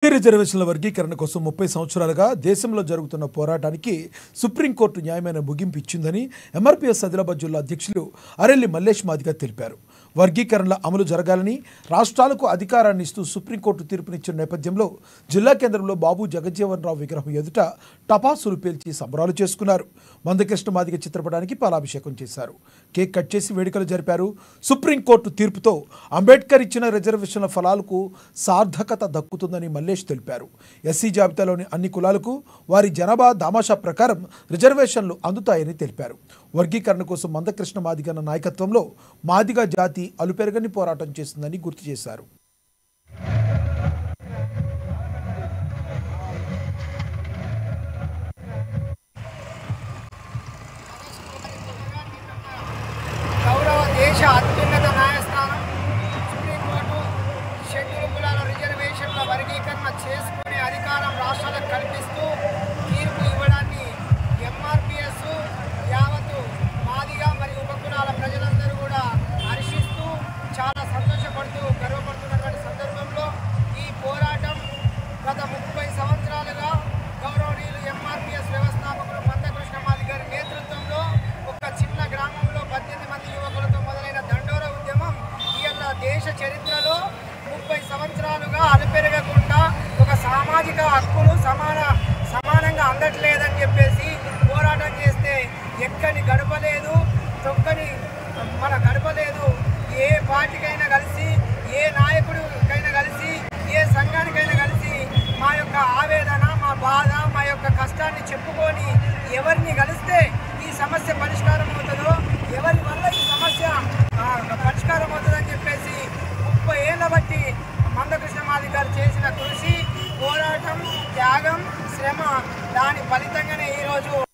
రిజర్వేషన్ల వర్గీకరణ కోసం ముప్పై సంవత్సరాలుగా దేశంలో జరుగుతున్న పోరాటానికి సుప్రీంకోర్టు న్యాయమైన ముగింపు ఇచ్చిందని ఎంఆర్పీఎస్ ఆదిలాబాద్ జిల్లా అధ్యక్షులు అరెల్లి మల్లేష్ మాదిగ తెలిపారు వర్గీకరణల అమలు జరగాలని రాష్ట్రాలకు అధికారాన్ని ఇస్తూ సుప్రీంకోర్టు తీర్పునిచ్చిన నేపథ్యంలో జిల్లా కేంద్రంలో బాబు జగజ్జీవన్ రావు విగ్రహం ఎదుట టపాసులు పేల్చి సంబరాలు చేసుకున్నారు మందకృష్ణ మాదిగ చిత్రపటానికి పాలాభిషేకం చేశారు కేక్ కట్ చేసి వేడుకలు జరిపారు సుప్రీంకోర్టు తీర్పుతో అంబేద్కర్ ఇచ్చిన రిజర్వేషన్ల ఫలాలకు సార్థకత దక్కుతుందని మల్లేష్ తెలిపారు ఎస్సీ జాబితాలోని అన్ని కులాలకు వారి జనాభా దామాషా ప్రకారం రిజర్వేషన్లు అందుతాయని తెలిపారు వర్గీకరణ కోసం మందకృష్ణ మాదిగన్న నాయకత్వంలో మాదిగ జాతి అలుపెరగని పోరాటం చేస్తుందని గుర్తు చేశారు గౌరవ దేశ అత్యున్నత న్యాయస్థానం సుప్రీంకోర్టు షెడ్యూల్ కులాల రిజర్వేషన్ల వర్గీకరణ చేసుకునే అధికారం రాష్ట్రాలకు కల్పిస్తూ తీర్పు ఇవ్వడాన్ని ఎంఆర్పిఎస్ యావత్తు మాదిగా మరియు ఉపకులాల ప్రజలందరూ కూడా హర్షిస్తూ చాలా సంతోషపడుతూ గర్వపడుతున్నటువంటి సందర్భంలో ఈ పోరాటం గత ముప్పై సంవత్సరాలుగా గౌరవనీయులు ఎంఆర్పిఎస్ వ్యవస్థాపకులు మందకృష్ణ మాది గారి నేతృత్వంలో ఒక చిన్న గ్రామంలో పద్దెనిమిది మంది యువకులతో మొదలైన దండోర ఉద్యమం ఇవాళ దేశ చరిత్రలో ముప్పై సంవత్సరాలుగా అలుపెరగకుండా ఒక సామాజిక హక్కులు సమాన సమానంగా అందట్లేదని చెప్పేసి పోరాటం చేస్తే ఎక్కని గడపలేదు తొక్కని మన గడపలేదు ఏ పార్టీకైనా కలిసి ఏ నాయకుడికైనా కలిసి ఏ సంఘానికైనా కలిసి మా యొక్క ఆవేదన మా బాధ మా యొక్క కష్టాన్ని చెప్పుకొని ఎవరిని కలిస్తే ఈ సమస్య పరిష్కారం అవుతుందో ఎవరి వల్ల ఈ సమస్య ఆ, పరిష్కారం అవుతుందని చెప్పేసి ముప్పై ఏళ్ళ బట్టి మందకృష్ణ మాది గారు చేసిన కృషి పోరాటం త్యాగం శ్రమ దాని ఫలితంగానే ఈరోజు